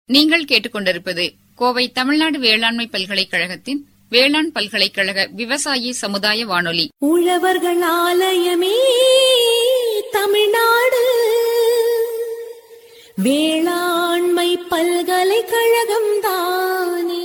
நீங்கள் கேட்டுக்கொண்டிருப்பது கோவை தமிழ்நாடு வேளாண்மை பல்கலைக்கழகத்தின் வேளாண் பல்கலைக்கழக விவசாயி சமுதாய வானொலி உழவர்கள் ஆலயமே தமிழ்நாடு வேளாண்மை பல்கலைக்கழகம் தானே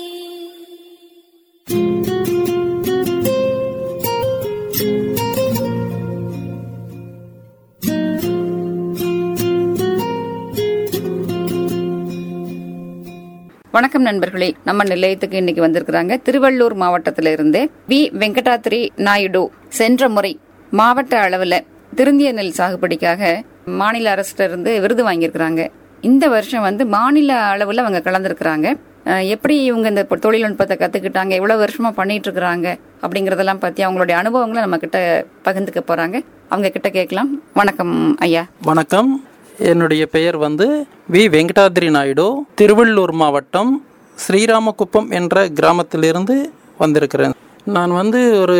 வணக்கம் நண்பர்களே நம்ம நிலையத்துக்கு இன்னைக்கு வந்திருக்கிறாங்க திருவள்ளூர் மாவட்டத்தில இருந்து வி வெங்கடாத்திரி நாயுடு சென்ற முறை மாவட்ட அளவுல திருந்திய நெல் சாகுபடிக்காக மாநில அரசுல இருந்து விருது வாங்கியிருக்கிறாங்க இந்த வருஷம் வந்து மாநில அளவுல அவங்க கலந்துருக்கிறாங்க அஹ், எப்படி இவங்க இந்த பொ- தொழில்நுட்பத்தை கத்துக்கிட்டாங்க எவ்வளவு வருஷமா பண்ணிட்டு இருக்கிறாங்க அப்படிங்கறதெல்லாம் பத்தி அவங்களுடைய அனுபவங்களை நம்ம கிட்ட பகிர்ந்துக்க போறாங்க அவங்க கிட்ட கேட்கலாம் வணக்கம் ஐயா வணக்கம் என்னுடைய பெயர் வந்து வி வெங்கடாதிரி நாயுடு திருவள்ளூர் மாவட்டம் ஸ்ரீராமகுப்பம் என்ற கிராமத்திலிருந்து வந்திருக்கிறேன் நான் வந்து ஒரு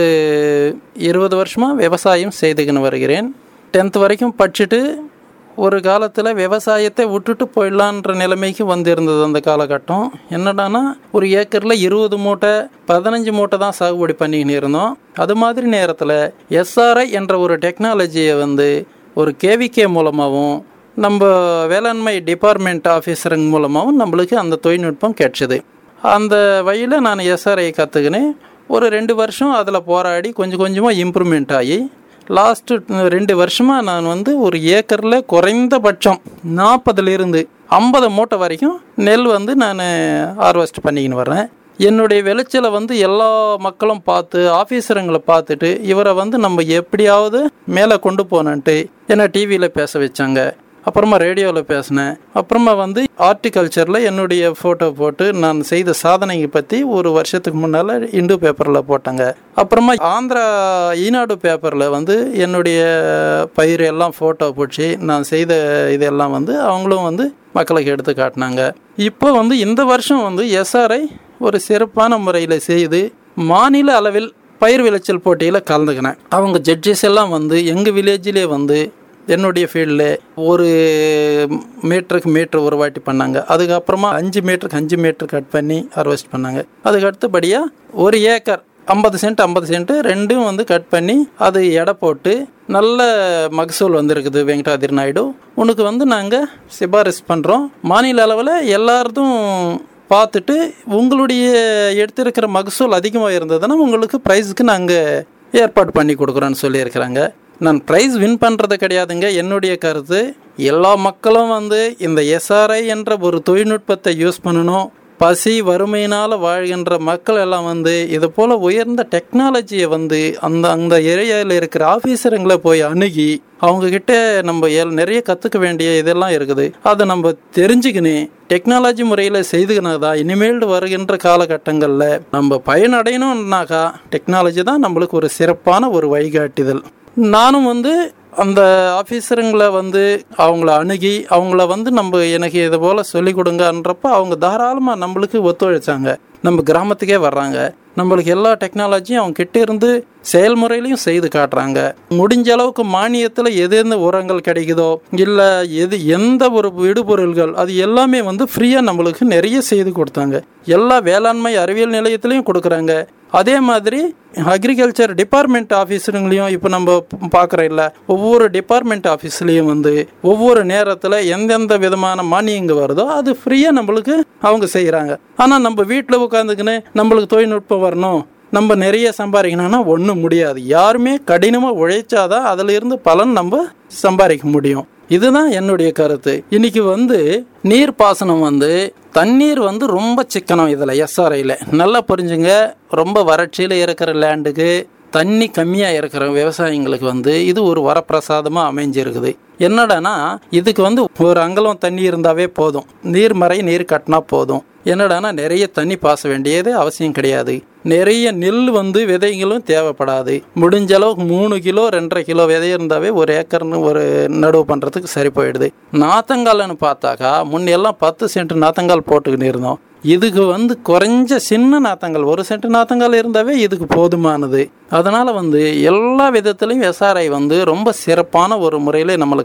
இருபது வருஷமாக விவசாயம் செய்துக்கின்னு வருகிறேன் டென்த் வரைக்கும் படிச்சுட்டு ஒரு காலத்தில் விவசாயத்தை விட்டுட்டு போயிடலான்ற நிலைமைக்கு வந்திருந்தது அந்த காலகட்டம் என்னடான்னா ஒரு ஏக்கரில் இருபது மூட்டை பதினஞ்சு மூட்டை தான் சாகுபடி பண்ணிக்கின்னு இருந்தோம் அது மாதிரி நேரத்தில் எஸ்ஆர்ஐ என்ற ஒரு டெக்னாலஜியை வந்து ஒரு கேவிகே மூலமாகவும் நம்ம வேளாண்மை டிபார்ட்மெண்ட் ஆஃபீஸருங்க மூலமாகவும் நம்மளுக்கு அந்த தொழில்நுட்பம் கிடைச்சது அந்த வழியில் நான் எஸ்ஆர்ஐ கற்றுக்கினேன் ஒரு ரெண்டு வருஷம் அதில் போராடி கொஞ்சம் கொஞ்சமாக இம்ப்ரூவ்மெண்ட் ஆகி லாஸ்ட்டு ரெண்டு வருஷமாக நான் வந்து ஒரு ஏக்கரில் குறைந்தபட்சம் நாற்பதுலேருந்து ஐம்பது மூட்டை வரைக்கும் நெல் வந்து நான் ஹார்வெஸ்ட் பண்ணிக்கின்னு வர்றேன் என்னுடைய விளைச்சலை வந்து எல்லா மக்களும் பார்த்து ஆஃபீஸருங்களை பார்த்துட்டு இவரை வந்து நம்ம எப்படியாவது மேலே கொண்டு போனன்ட்டு என்னை டிவியில் பேச வச்சாங்க அப்புறமா ரேடியோவில் பேசினேன் அப்புறமா வந்து ஆர்டிகல்ச்சரில் என்னுடைய ஃபோட்டோ போட்டு நான் செய்த சாதனையை பற்றி ஒரு வருஷத்துக்கு முன்னால் இந்து பேப்பரில் போட்டாங்க அப்புறமா ஆந்திரா ஈனாடு பேப்பரில் வந்து என்னுடைய பயிர் எல்லாம் ஃபோட்டோ பிடிச்சி நான் செய்த இதெல்லாம் வந்து அவங்களும் வந்து மக்களுக்கு எடுத்து காட்டினாங்க இப்போ வந்து இந்த வருஷம் வந்து எஸ்ஆர்ஐ ஒரு சிறப்பான முறையில் செய்து மாநில அளவில் பயிர் விளைச்சல் போட்டியில் கலந்துக்கினேன் அவங்க ஜட்ஜஸ் எல்லாம் வந்து எங்கள் வில்லேஜிலே வந்து என்னுடைய ஃபீல்டில் ஒரு மீட்டருக்கு மீட்டர் ஒரு வாட்டி பண்ணாங்க அதுக்கப்புறமா அஞ்சு மீட்டருக்கு அஞ்சு மீட்டர் கட் பண்ணி ஹார்வெஸ்ட் பண்ணாங்க அதுக்கு அடுத்தபடியாக ஒரு ஏக்கர் ஐம்பது சென்ட் ஐம்பது சென்ட் ரெண்டும் வந்து கட் பண்ணி அது எடை போட்டு நல்ல மகசூல் வந்திருக்குது வெங்கடாதிரி நாயுடு உனக்கு வந்து நாங்கள் சிபாரிசு பண்ணுறோம் மாநில அளவில் எல்லாரதும் பார்த்துட்டு உங்களுடைய எடுத்திருக்கிற மகசூல் அதிகமாக இருந்ததுன்னா உங்களுக்கு ப்ரைஸுக்கு நாங்கள் ஏற்பாடு பண்ணி கொடுக்குறோன்னு சொல்லியிருக்கிறாங்க நான் ப்ரைஸ் வின் பண்ணுறது கிடையாதுங்க என்னுடைய கருத்து எல்லா மக்களும் வந்து இந்த எஸ்ஆர்ஐ என்ற ஒரு தொழில்நுட்பத்தை யூஸ் பண்ணணும் பசி வறுமையினால் வாழ்கின்ற மக்கள் எல்லாம் வந்து இது போல் உயர்ந்த டெக்னாலஜியை வந்து அந்த அந்த ஏரியாவில் இருக்கிற ஆஃபீஸருங்களை போய் அணுகி அவங்கக்கிட்ட நம்ம எல் நிறைய கற்றுக்க வேண்டிய இதெல்லாம் இருக்குது அதை நம்ம தெரிஞ்சுக்கினு டெக்னாலஜி முறையில் செய்துக்கினதா இனிமேல் வருகின்ற காலகட்டங்களில் நம்ம பயனடையணும்னாக்கா டெக்னாலஜி தான் நம்மளுக்கு ஒரு சிறப்பான ஒரு வழிகாட்டுதல் நானும் வந்து அந்த ஆஃபீஸருங்களை வந்து அவங்கள அணுகி அவங்கள வந்து நம்ம எனக்கு இது போல் சொல்லிக் கொடுங்கன்றப்ப அவங்க தாராளமாக நம்மளுக்கு ஒத்துழைச்சாங்க நம்ம கிராமத்துக்கே வர்றாங்க நம்மளுக்கு எல்லா டெக்னாலஜியும் அவங்க கிட்ட இருந்து செயல்முறையிலையும் செய்து காட்டுறாங்க முடிஞ்ச அளவுக்கு மானியத்தில் எது எந்த உரங்கள் கிடைக்குதோ இல்லை எது எந்த ஒரு விடுபொருள்கள் அது எல்லாமே வந்து ஃப்ரீயாக நம்மளுக்கு நிறைய செய்து கொடுத்தாங்க எல்லா வேளாண்மை அறிவியல் நிலையத்திலையும் கொடுக்குறாங்க அதே மாதிரி அக்ரிகல்ச்சர் டிபார்ட்மெண்ட் ஆஃபீஸருங்களையும் இப்போ நம்ம பார்க்குறோம் இல்லை ஒவ்வொரு டிபார்ட்மெண்ட் ஆஃபீஸ்லேயும் வந்து ஒவ்வொரு நேரத்தில் எந்தெந்த விதமான மானியங்கள் வருதோ அது ஃப்ரீயாக நம்மளுக்கு அவங்க செய்கிறாங்க ஆனால் நம்ம வீட்டில் உட்காந்துக்கின்னு நம்மளுக்கு தொழில்நுட்பம் வரணும் நம்ம நிறைய சம்பாதிக்கணும்னா ஒன்றும் முடியாது யாருமே கடினமாக உழைச்சாதான் அதில் இருந்து பலன் நம்ம சம்பாதிக்க முடியும் இதுதான் என்னுடைய கருத்து இன்னைக்கு வந்து நீர் பாசனம் வந்து தண்ணீர் வந்து ரொம்ப சிக்கனம் இதில் எஸ்ஆர்ஐயில் நல்லா புரிஞ்சுங்க ரொம்ப வறட்சியில் இருக்கிற லேண்டுக்கு தண்ணி கம்மியாக இருக்கிற விவசாயிங்களுக்கு வந்து இது ஒரு வரப்பிரசாதமாக அமைஞ்சிருக்குது என்னடானா இதுக்கு வந்து ஒரு அங்கலம் தண்ணி இருந்தாவே போதும் நீர்மறை நீர் கட்டினா போதும் என்னடானா நிறைய தண்ணி பாச வேண்டியது அவசியம் கிடையாது நிறைய நெல் வந்து விதைகளும் தேவைப்படாது முடிஞ்ச அளவுக்கு மூணு கிலோ ரெண்டரை கிலோ விதை இருந்தாவே ஒரு ஏக்கர்னு ஒரு நடவு பண்ணுறதுக்கு சரி போயிடுது நாத்தங்கால்னு பார்த்தாக்கா முன்னெல்லாம் பத்து சென்ட் நாத்தங்கால் போட்டுக்கிட்டு இருந்தோம் இதுக்கு வந்து குறைஞ்ச சின்ன நாத்தங்கள் ஒரு சென்ட் நாத்தங்கால் இருந்தாவே இதுக்கு போதுமானது அதனால வந்து எல்லா விதத்திலையும் எஸ்ஆர்ஐ வந்து ரொம்ப சிறப்பான ஒரு முறையில் நம்மளுக்கு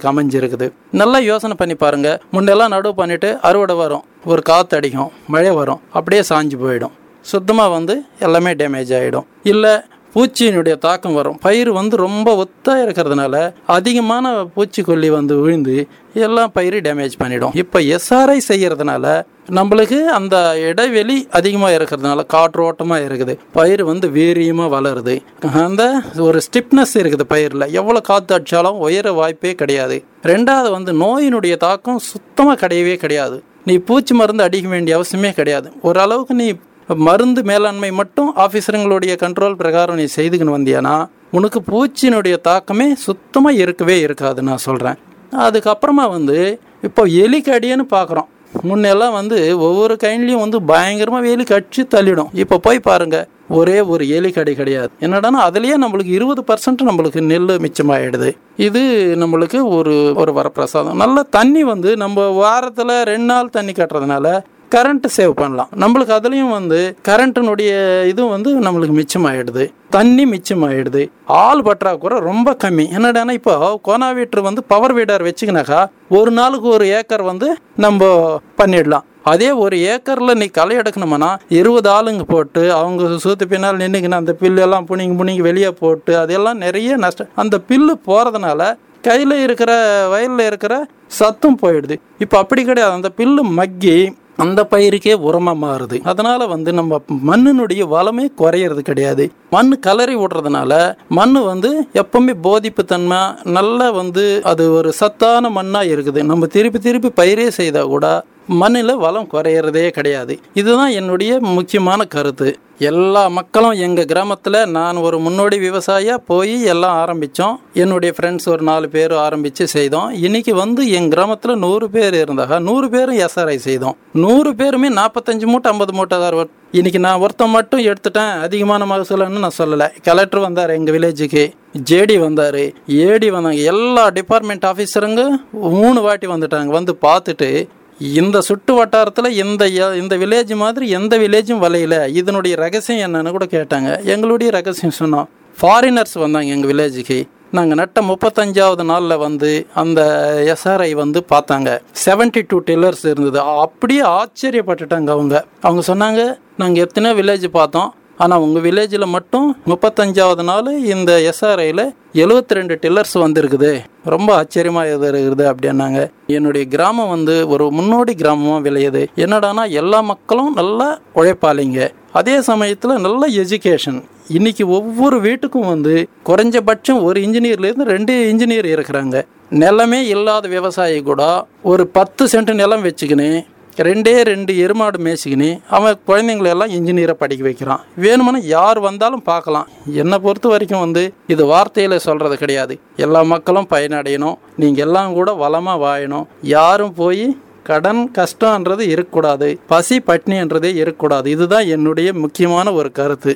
நம்மளுக்கு அமைஞ்சிருக்குது நல்லா யோசனை பண்ணி பாருங்க முன்னெல்லாம் நடுவு பண்ணிட்டு அறுவடை வரும் ஒரு காற்று அடிக்கும் மழை வரும் அப்படியே சாஞ்சு போயிடும் சுத்தமாக வந்து எல்லாமே டேமேஜ் ஆகிடும் இல்லை பூச்சியினுடைய தாக்கம் வரும் பயிர் வந்து ரொம்ப ஒத்தாக இருக்கிறதுனால அதிகமான பூச்சிக்கொல்லி வந்து விழுந்து எல்லாம் பயிர் டேமேஜ் பண்ணிடும் இப்போ எஸ்ஆர்ஐ செய்யறதுனால நம்மளுக்கு அந்த இடைவெளி அதிகமாக இருக்கிறதுனால காற்றோட்டமாக இருக்குது பயிர் வந்து வீரியமாக வளருது அந்த ஒரு ஸ்டிப்னஸ் இருக்குது பயிரில் எவ்வளோ காற்று அடித்தாலும் உயர வாய்ப்பே கிடையாது ரெண்டாவது வந்து நோயினுடைய தாக்கம் சுத்தமாக கிடையவே கிடையாது நீ பூச்சி மருந்து அடிக்க வேண்டிய அவசியமே கிடையாது ஓரளவுக்கு நீ மருந்து மேலாண்மை மட்டும் ஆஃபீஸருங்களுடைய கண்ட்ரோல் பிரகாரம் நீ செய்துக்கின்னு வந்தியானா உனக்கு பூச்சியினுடைய தாக்கமே சுத்தமாக இருக்கவே இருக்காது நான் சொல்கிறேன் அதுக்கப்புறமா வந்து இப்போ எலி கடின்னு பார்க்குறோம் முன்னெல்லாம் வந்து ஒவ்வொரு கைண்ட்லையும் வந்து பயங்கரமாக எலி கடிச்சு தள்ளிடும் இப்போ போய் பாருங்க ஒரே ஒரு எலி கடை கிடையாது என்னடானா அதுலயே நம்மளுக்கு இருபது பர்சன்ட் நம்மளுக்கு நெல் மிச்சமாயிடுது இது நம்மளுக்கு ஒரு ஒரு வரப்பிரசாதம் நல்ல தண்ணி வந்து நம்ம வாரத்தில் ரெண்டு நாள் தண்ணி கட்டுறதுனால கரண்ட் சேவ் பண்ணலாம் நம்மளுக்கு அதுலேயும் வந்து கரண்ட்டினுடைய இதுவும் வந்து நம்மளுக்கு மிச்சமாயிடுது தண்ணி மிச்சமாயிடுது ஆள் பற்றாக்குறை ரொம்ப கம்மி என்னடானா இப்போ கோனா வீட்டர் வந்து பவர் வீடர் வச்சுக்கினாக்கா ஒரு நாளுக்கு ஒரு ஏக்கர் வந்து நம்ம பண்ணிடலாம் அதே ஒரு ஏக்கர்ல நீ களை எடுக்கணும்னா இருபது ஆளுங்க போட்டு அவங்க சூத்து பின்னால் நின்றுக்கின அந்த பில்லு எல்லாம் புனிங்கி புனிங்கி வெளியே போட்டு அதெல்லாம் நிறைய நஷ்டம் அந்த பில்லு போறதுனால கையில் இருக்கிற வயலில் இருக்கிற சத்தும் போயிடுது இப்போ அப்படி கிடையாது அந்த பில்லு மக்கி அந்த பயிருக்கே உரமாக மாறுது அதனால வந்து நம்ம மண்ணினுடைய வளமே குறையிறது கிடையாது மண் கலரி விடுறதுனால மண் வந்து எப்பவுமே போதிப்பு தன்மை நல்லா வந்து அது ஒரு சத்தான மண்ணாக இருக்குது நம்ம திருப்பி திருப்பி பயிரே செய்தால் கூட மண்ணில் வளம் குறையிறதே கிடையாது இதுதான் என்னுடைய முக்கியமான கருத்து எல்லா மக்களும் எங்கள் கிராமத்தில் நான் ஒரு முன்னோடி விவசாயியாக போய் எல்லாம் ஆரம்பித்தோம் என்னுடைய ஃப்ரெண்ட்ஸ் ஒரு நாலு பேர் ஆரம்பித்து செய்தோம் இன்னைக்கு வந்து என் கிராமத்தில் நூறு பேர் இருந்தாங்க நூறு பேரும் எஸ்ஆர்ஐ செய்தோம் நூறு பேருமே நாற்பத்தஞ்சு மூட்டை ஐம்பது மூட்டை தான் இன்னைக்கு நான் ஒருத்தன் மட்டும் எடுத்துட்டேன் அதிகமான மகசூலன்னு நான் சொல்லலை கலெக்டர் வந்தார் எங்கள் வில்லேஜுக்கு ஜேடி வந்தார் ஏடி வந்தாங்க எல்லா டிபார்ட்மெண்ட் ஆஃபீஸருங்க மூணு வாட்டி வந்துட்டாங்க வந்து பார்த்துட்டு இந்த சுட்டு வட்டாரத்தில் இந்த எ- இந்த வில்லேஜ் மாதிரி எந்த வில்லேஜும் வலையில இதனுடைய ரகசியம் என்னன்னு கூட கேட்டாங்க எங்களுடைய ரகசியம் சொன்னோம் ஃபாரினர்ஸ் வந்தாங்க எங்கள் வில்லேஜுக்கு நாங்கள் நட்ட முப்பத்தஞ்சாவது நாளில் வந்து அந்த எஸ்ஆர்ஐ வந்து பார்த்தாங்க 72 டூ டில்லர்ஸ் இருந்தது அப்படியே ஆச்சரியப்பட்டுட்டாங்க அவங்க அவங்க சொன்னாங்க நாங்கள் எத்தனையோ வில்லேஜ் பார்த்தோம் ஆனால் உங்கள் வில்லேஜில் மட்டும் முப்பத்தஞ்சாவது நாள் இந்த எஸ்ஆர்ஐயில் எழுபத்தி ரெண்டு டில்லர்ஸ் வந்திருக்குது ரொம்ப ஆச்சரியமாக இது இருக்குது அப்படின்னாங்க என்னுடைய கிராமம் வந்து ஒரு முன்னோடி கிராமமாக விளையுது என்னடானா எல்லா மக்களும் நல்லா உழைப்பாளிங்க அதே சமயத்தில் நல்ல எஜுகேஷன் இன்னைக்கு ஒவ்வொரு வீட்டுக்கும் வந்து குறைஞ்சபட்சம் ஒரு இன்ஜினியர்லேருந்து ரெண்டு இன்ஜினியர் இருக்கிறாங்க நிலமே இல்லாத விவசாயி கூட ஒரு பத்து சென்ட் நிலம் வச்சுக்கின்னு ரெண்டே ரெண்டு எருமாடு மேய்ச்சிக்கின்னு அவன் குழந்தைங்களை எல்லாம் இன்ஜினியரை படிக்க வைக்கிறான் வேணுமென்னா யார் வந்தாலும் பார்க்கலாம் என்னை பொறுத்த வரைக்கும் வந்து இது வார்த்தையில் சொல்கிறது கிடையாது எல்லா மக்களும் பயனடையணும் நீங்கள் எல்லாம் கூட வளமாக வாழணும் யாரும் போய் கடன் கஷ்டம்ன்றது இருக்கக்கூடாது பசி பட்னின்றதே இருக்கக்கூடாது இதுதான் என்னுடைய முக்கியமான ஒரு கருத்து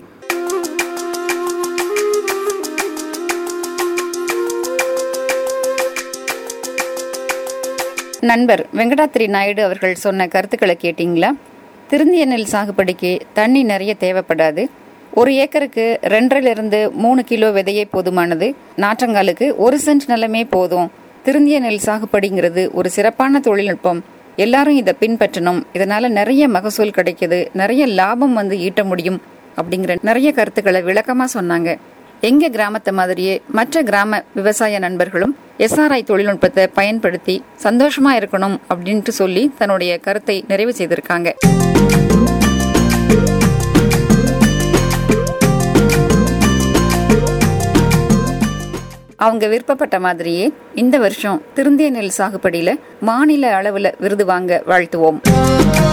நண்பர் வெங்கடாத்திரி நாயுடு அவர்கள் சொன்ன கருத்துக்களை கேட்டிங்களா திருந்திய நெல் சாகுபடிக்கு தண்ணி நிறைய தேவைப்படாது ஒரு ஏக்கருக்கு ரெண்டரிலிருந்து மூணு கிலோ விதையே போதுமானது நாற்றங்காலுக்கு ஒரு சென்ட் நிலமே போதும் திருந்திய நெல் சாகுபடிங்கிறது ஒரு சிறப்பான தொழில்நுட்பம் எல்லாரும் இதை பின்பற்றணும் இதனால நிறைய மகசூல் கிடைக்குது நிறைய லாபம் வந்து ஈட்ட முடியும் அப்படிங்கிற நிறைய கருத்துக்களை விளக்கமா சொன்னாங்க எங்க கிராமத்தை மாதிரியே மற்ற கிராம விவசாய நண்பர்களும் எஸ்ஆர்ஐ தொழில்நுட்பத்தை பயன்படுத்தி சந்தோஷமா இருக்கணும் அப்படின்ட்டு சொல்லி தன்னுடைய கருத்தை நிறைவு செய்திருக்காங்க அவங்க விருப்பப்பட்ட மாதிரியே இந்த வருஷம் திருந்திய நெல் சாகுபடியில மாநில அளவுல விருது வாங்க வாழ்த்துவோம்